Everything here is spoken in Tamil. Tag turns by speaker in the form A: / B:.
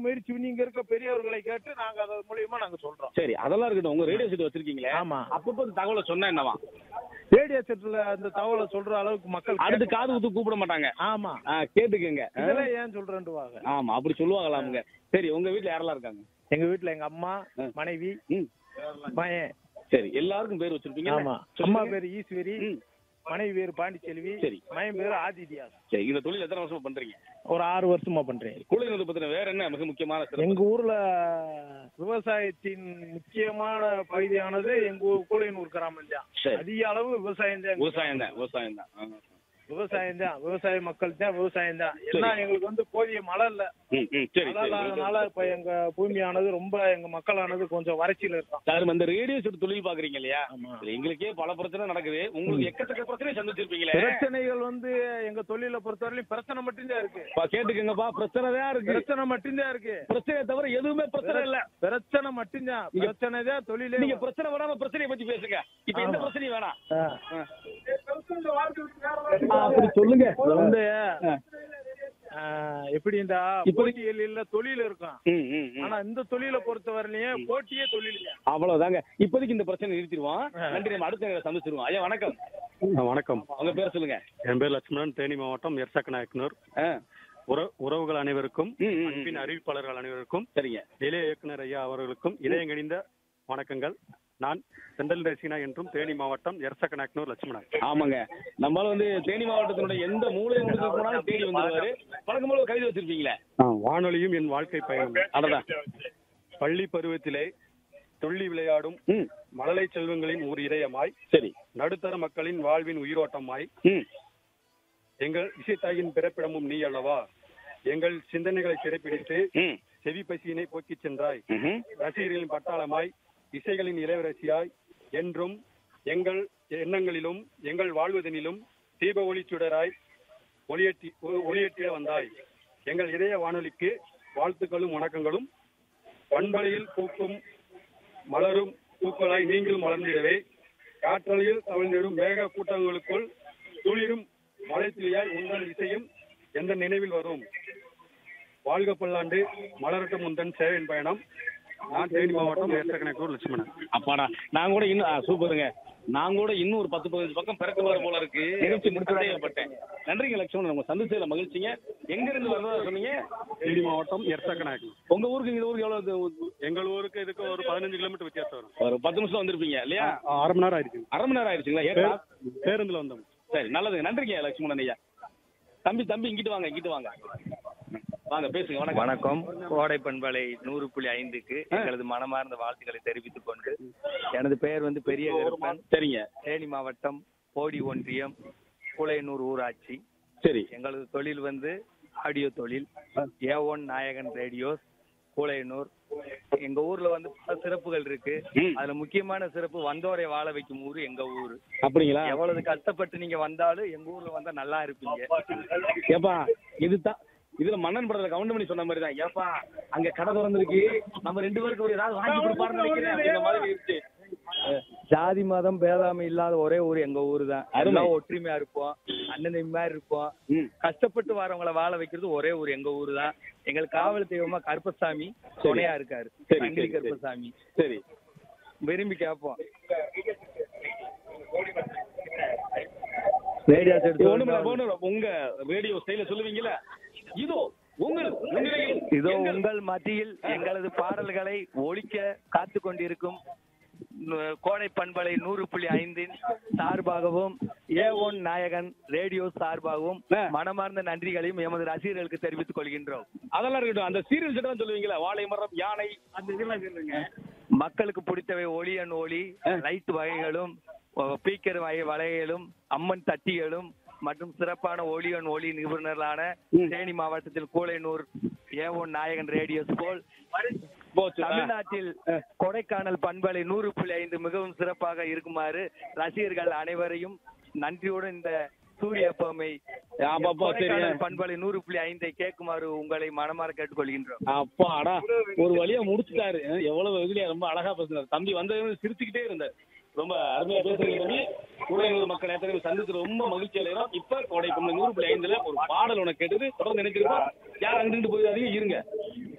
A: முயற்சி பண்ணி இங்க இருக்க பெரியவர்களை கேட்டு நாங்க அது மூலியமா நாங்க சொல்றோம்
B: சரி அதெல்லாம் இருக்கட்டும் உங்க ரேடியோ செட் வச்சிருக்கீங்களே
A: ஆமா
B: அப்பப்போ இந்த தகவலை சொன்னா என்னவா
A: ரேடியோ செட்ல அந்த தகவலை சொல்ற அளவுக்கு மக்கள்
B: அடுத்து
A: கேட்க-
B: காது குத்து கூப்பிட மாட்டாங்க
A: ஆமா
B: ஆ, கேட்டுக்கங்க ஆ?
A: இதெல்லாம் ஏன் சொல்றேன்ட்டு வாங்க
B: ஆமா அப்படி சொல்லுவாங்களாமுங்க சரி உங்க வீட்ல யாரெல்லாம் இருக்காங்க
A: எங்க வீட்டுல எங்க அம்மா
B: ஆ.
A: மனைவி
B: ம்
A: பையன்
B: சரி எல்லாருக்கும் பேர் வச்சிருப்பீங்க
A: ஆமா அம்மா பேரு ஈஸ்வரி
B: ம்.
A: மனைவி பேரு பாண்டிச்செல்வி
B: சரி.
A: மயன் பேரு ஆதித்யாஸ்
B: சரி இந்த தொழில் எத்தனை வருஷமா பண்றீங்க
A: ஒரு ஆறு வருஷமா பண்றேன்
B: கூலிங்கிறது பத்தின வேற என்ன மிக முக்கியமான சிறப்பு
A: எங்க ஊர்ல விவசாயத்தின் முக்கியமான பகுதியானது எங்க ஊர் கூலையனூர் கிராமம் தான்
B: சரி.
A: அதிக அளவு விவசாயம் தான்
B: விவசாயம் தான் விவசாயம் தான் ஆ.
A: விவசாயம் தான் விவசாய மக்கள் தான் விவசாயம் தான் என்ன எங்களுக்கு வந்து போதிய மழை இல்ல
B: ம், ம், சரி
A: மழை இல்லாதனால இப்ப எங்க பூமியானது ரொம்ப எங்க மக்களானது கொஞ்சம் வறட்சியில இருக்கோம்
B: சார் இந்த ரேடியோ செட் தொழில் பாக்குறீங்க இல்லையா
A: ஆமா.
B: இதுல எங்களுக்கே பல பிரச்சனை நடக்குது உங்களுக்கு எக்கச்சக்க பிரச்சனை சந்திச்சிருப்பீங்களே
A: பிரச்சனைகள் வந்து எங்க தொழிலை பொறுத்தவரையிலும் பிரச்சனை மட்டும்தான் இருக்கு
B: பா, கேட்டுக்கங்கப்பா பிரச்சனை தான் இருக்கு
A: பிரச்சனை மட்டும்தான் இருக்கு
B: பிரச்சனையை தவிர எதுவுமே பிரச்சனை இல்ல
A: பிரச்சனை மட்டும்தான் பிரச்சனை தான் தொழிலே
B: நீங்க பிரச்சனை வேணாம பிரச்சனையை பத்தி பேசுங்க இப்ப எந்த
A: ஆமா.
B: பிரச்சனையும் வேணாம்
A: ஆ.
B: ஆ. அப்படி சொல்லுங்க
A: இதுல வந்து
B: ஆ.
A: ஆ, எப்படின்னா
B: இப்ப-
A: போட்டியில் இல்ல தொழில் இருக்கும்
B: ம், ம், ம்.
A: ஆனா இந்த தொழிலை பொறுத்தவரையிலையும் போட்டியே தொழில் இல்ல
B: அவ்வளவுதாங்க இப்போதைக்கு இந்த பிரச்சனை நிறுத்திடுவோம்
A: ஆ.
B: நன்றி நம்ம அடுத்த நேரம் சந்திச்சிருவோம் ஐயா வணக்கம்
C: ஆ, வணக்கம்
B: உங்க பேர் சொல்லுங்க
C: என் பேர் லட்சுமணன் தேனி மாவட்டம் எர்சக்க நாயக்கனூர்
B: ஆ.
C: உற உறவுகள் அனைவருக்கும்
B: ம், ம், ம்.
C: அன்பின் அறிவிப்பாளர்கள் அனைவருக்கும்
B: சரிங்க
C: நிலைய இயக்குனர் ஐயா அவர்களுக்கும் இதயங்கணிந்த வணக்கங்கள் நான் செந்தல் ரசிகனா என்றும் தேனி மாவட்டம் எர்சக்க நாயக்கனூர் லட்சுமணன்
B: ஆமாங்க நம்மளால வந்து தேனி மாவட்டத்தினுடைய எந்த மூலை முடுக்க போனாலும் தேடி வந்துருவாரு வழக்கம் போல கைது வச்சிருப்பீங்களே
C: ஆ, வானொலியும் என் வாழ்க்கை பயணம்
B: அததான்
C: பள்ளி பருவத்திலே துள்ளி விளையாடும்
B: ம்
C: மழலை செல்வங்களின் ஒரு இதயமாய்
B: சரி
C: நடுத்தர மக்களின் வாழ்வின் உயிரோட்டமாய்
B: ம்
C: எங்கள் இசைத்தாயின் பிறப்பிடமும் நீ அல்லவா எங்கள் சிந்தனைகளை சிறைப்பிடித்து
B: ம்
C: செவி பசியினை போக்கிச் சென்றாய்
B: ம்ஹும்.
C: ரசிகர்களின் பட்டாளமாய் இசைகளின் இளவரசியாய் என்றும் எங்கள் எண்ணங்களிலும் எங்கள் வாழ்வதனிலும் தீப ஒளி சுடராய் ஒளியேற்றி ஒ- ஒளியேற்றிட வந்தாய் எங்கள் இதய வானொலிக்கு வாழ்த்துக்களும் வணக்கங்களும் பண்பலையில் பூக்கும் மலரும் பூக்களாய் நீங்களும் மலர்ந்திடவே காற்றலையில் தவழ்ந்திடும் மேக கூட்டங்களுக்குள் துளிரும் மலைத்துளியாய் உங்கள் இசையும் எந்த நினைவில் வரும் வாழ்க பல்லாண்டு மலரட்டும் முந்தன் சேவையின் பயணம் நான் தேனி மாவட்டம் ஏசக்கணக்கூர் லட்சுமணன்
B: அப்பாடா நான் கூட இன்னும் ஆ, சூப்பருங்க நான் கூட இன்னும் ஒரு பத்து பதினஞ்சு பக்கம் பிறக்குமாறு போல இருக்கு நிகழ்ச்சி சந்தேகப்பட்டேன் நன்றிங்க லட்சுமணன் உங்க சந்திச்சதுல மகிழ்ச்சிங்க எங்க இருந்து வரதா சொன்னீங்க
C: தேனி மாவட்டம் எர்சக்கநாயக்கன்
B: உங்க ஊருக்கு இந்த ஊருக்கு எவ்வளவு இது-
C: எங்கள் ஊருக்கு இதுக்கு ஒரு பதினஞ்சு கிலோமீட்டர் வித்தியாசம் வரும்
B: ஒரு பத்து நிமிஷம் வந்திருப்பீங்க இல்லையா
C: ஆ, அரை மணி நேரம் ஆயிடுச்சு
B: அரை மணி நேரம் ஆயிடுச்சுங்களா ஏறா
C: பேருந்துல வந்தோம்
B: சரி நல்லதுங்க நன்றிங்க லட்சுமணன் ஐயா தம்பி தம்பி இங்கிட்டு வாங்க இங்கிட்டு வாங்க வாங்க பேசுங்க வணக்கம்
D: வணக்கம் கோடை பண்பலை நூறு புள்ளி ஐந்துக்கு எங்களது மனமார்ந்த வாழ்த்துக்களை தெரிவித்துக் கொண்டு எனது பெயர் வந்து பெரிய கருப்பன்
B: சரிங்க
D: தேனி மாவட்டம் போடி ஒன்றியம் குளையனூர் ஊராட்சி
B: சரி
D: எங்களது தொழில் வந்து ஆடியோ தொழில் ஏ ஒன் நாயகன் ரேடியோஸ் கூலையனூர் எங்க ஊர்ல வந்து பல சிறப்புகள் இருக்கு
B: ம்.
D: அதுல முக்கியமான சிறப்பு வந்தோரை வாழ வைக்கும் ஊரு எங்க ஊரு
B: அப்படிங்களா
D: எவ்வளவு கஷ்டப்பட்டு நீங்க வந்தாலும் எங்க ஊர்ல வந்தா நல்லா இருப்பீங்க
B: ஏப்பா இதுதான் இதுல மன்னன் படத்துல கவுண்டமணி சொன்ன மாதிரி தான் ஏப்பா அங்க கடை திறந்திருக்கு நம்ம ரெண்டு பேருக்கு ஒரு ஏதாவது வாங்கி கொடுப்பாருன்னு நினைக்கிறேன் அப்படிங்கிற மாதிரி இருந்துச்சு
D: ஜாதி மதம் பேதாமை இல்லாத ஒரே ஊர் எங்க ஊரு தான்
B: அருமை.
D: எல்லாம் ஒற்றுமையா இருப்போம் அண்ணன் தம்பி மாதிரி இருப்போம்
B: ம்.
D: கஷ்டப்பட்டு வரவங்கள வாழ வைக்கிறது ஒரே ஊர் எங்க ஊரு தான் எங்களுக்கு காவல் தெய்வமா கருப்பசாமி துணையா இருக்காரு
B: சரி,
D: சங்கிலி
B: சரி, சரி.
D: கருப்பசாமி
B: சரி
D: விரும்பி கேட்போம் ரேடியோ
B: இது ஒண்ணுமில்ல, ஒண்ணுமில்ல. உங்க ரேடியோ ஸ்டைல சொல்லுவீங்கல்ல இதோ உங்கள் முன்னிலையில்
D: இதோ
B: எங்கள்
D: உங்கள் மத்தியில் எங்களது பாடல்களை ஒழிக்க காத்து கொண்டிருக்கும் நு- கோடை பண்பலை நூறு புள்ளி ஐந்தின் சார்பாகவும் ஏ ஒன் நாயகன் ரேடியோ சார்பாகவும்
B: ஆ.
D: மனமார்ந்த நன்றிகளையும் எமது ரசிகர்களுக்கு தெரிவித்துக் கொள்கின்றோம்
B: அதெல்லாம் இருக்கட்டும் அந்த சீரியல் செட் சொல்லுவீங்களா வாழை மரம் யானை அந்த இதெல்லாம் சொல்லுங்க
D: மக்களுக்கு பிடித்தவை ஒளி அண்ட் ஒளி லைட் வகைகளும் ஸ்பீக்கர் வகை வகைகளும் அம்மன் தட்டிகளும் மற்றும் சிறப்பான ஒளி அண்ட் ஒளி நிபுணர்களான தேனி மாவட்டத்தில் கூலையனூர் ஏ ஒன் நாயகன் ரேடியோஸ் போல்
B: போச்சு ஆ.
D: தமிழ்நாட்டில் கொடைக்கானல் பண்பலை நூறு புள்ளி ஐந்து மிகவும் சிறப்பாக இருக்குமாறு ரசிகர்கள் அனைவரையும் நன்றியுடன் இந்த சூரிய அப்பமை
B: ஆமாப்பா, சரி.
D: கொடைக்கானல் பண்பலை நூறு புள்ளி ஐந்தை கேட்குமாறு உங்களை மனமாற கேட்டுக்கொள்கின்றோம்
B: அப்பாடா ஒரு வழியா முடிச்சுட்டாரு எவ்வளவு இதுலயா ரொம்ப அழகா பேசுனாரு தம்பி வந்தது சிரிச்சுக்கிட்டே இருந்தார் ரொம்ப அருமையா பேசுறீங்க தம்பி கூடையூர் மக்கள் எத்தனை சந்தித்து ரொம்ப மகிழ்ச்சி அடைகிறோம் இப்ப கோடை பொண்ணு நூறு புள்ளி ஐந்துல ஒரு பாடல் உனக்கு கேட்டது தொடர்ந்து நினைச்சிருக்கோம் யார் அங்கிட்டு போயிடாதீங்க இருங்க